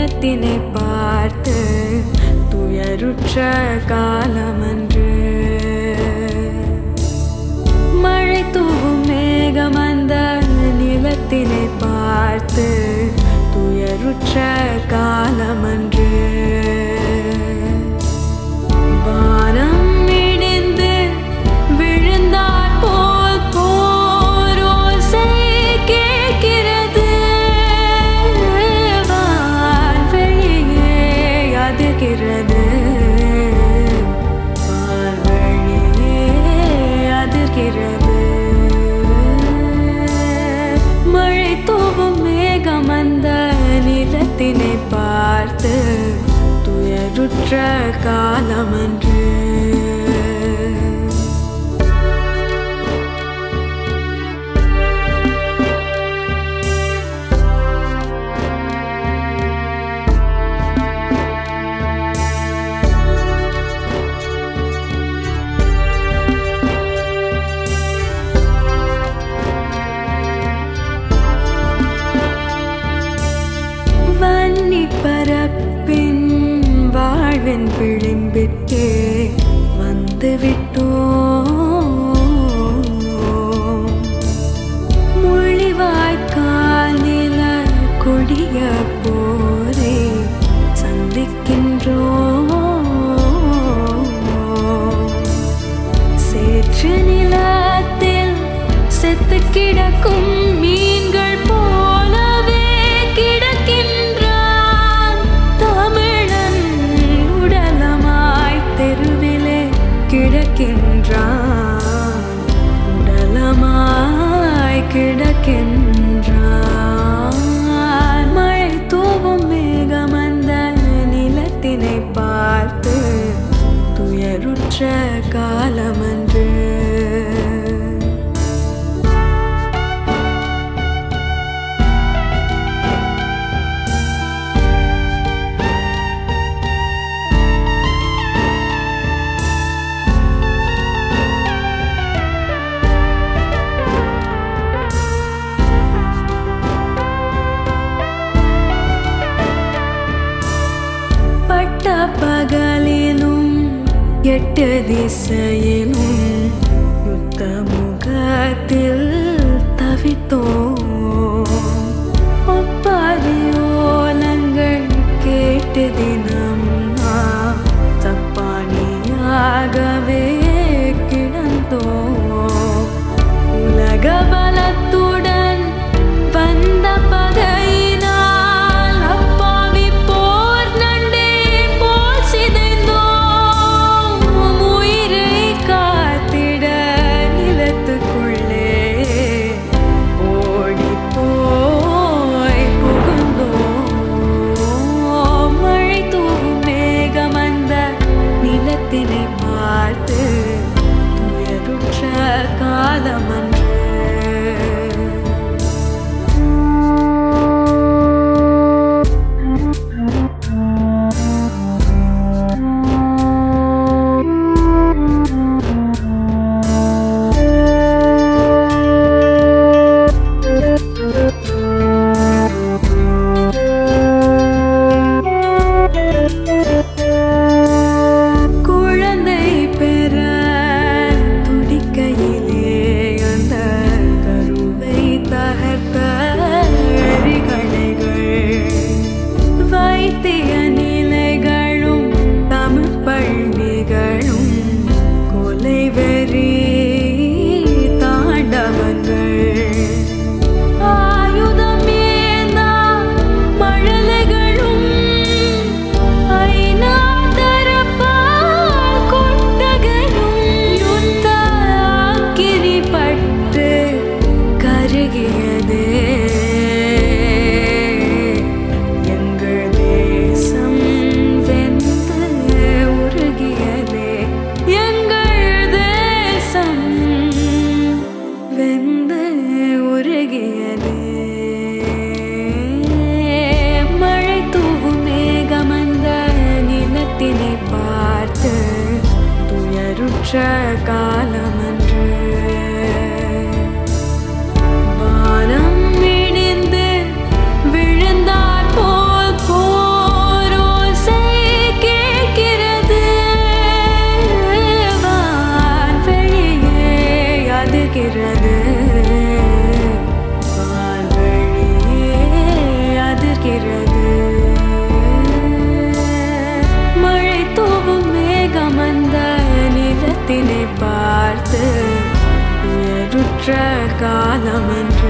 நிலத்தினை பார்த்து துயருற்ற காலமன்று மழை தூவும் மேகம் அந்த நிலத்தினை பார்த்து துயருற்ற காலமன்று வானம் இடிந்து விழுந்தாற் போல் போரோசை கேட்கிறது வான்வெளியே அதிர்கிறது வான்வெளியே அதிர்கிறது மழை தூவும் மேகம் அந்த நிலத்தினை பார்த்து துயருற்ற காலமன்று வன்னி பரப்பின் வாழ்வின் விளிம்பிற்கே வந்து விட்டோம் மொழிவாய்க்கால் நில கொடிய போரே சந்திக்கின்றோம் சேற்று நிலத்தில் செத்து கிடக்கும் மீன்கள் போலவே கிடக்கின்றான் தமிழன் உடலமாய் தெருவிலே கிடக்கின்றான் உடலமாய் கிடக்கின்றான் மழை தூவும் மேகம் அந்த நிலத்தினை பார்த்து துயருற்ற காலமன்று பட்ட பகலிலும் எட்டு திசையிலும் யுத்த முகத்தில் தவித்தோம் ஒப்பாதி ஓலங்கள் கேட்டு தினம் நாம் சப்பானியாகவே கிடந்தோம் உலக பலத்துடன் வந்த பகையினால் அப்பாவி போர் நண்டே போல் சிதைந்தோம் உயிரை காத்திட நிலத்துக்குள்ளே ஓடி போய் புகுந்தோம் மழை தூவும் மேகம் அந்த நிலத்தினை பார்த்து துயருற்ற காலமன்று குழந்தை பெற துடிக்கையிலே அந்த கருவை தகர்த்த எரிகணைகள் வைத்திய நிலைகளும் தமிழ் பள்ளிகளும் கொலை வெறி தாண்டவங்கள் ஆயுதம் ஏந்தா மழலைகளும் ஐநா தரப்பால் கொட்டகையும் யுத்த அக்கினி பட்டு கருகியதே எங்கள் தேசம் வெந்து உருகியதே எங்கள் தேசம் வெந்து உருகியதே மழை தூவும் மேகம் அந்த நிலத்தினை பார்த்து துயருற்ற காலமன்று வானம் இடிந்து விழுந்தாற் போல் போ பார்த்து உயருற்ற காலமன்று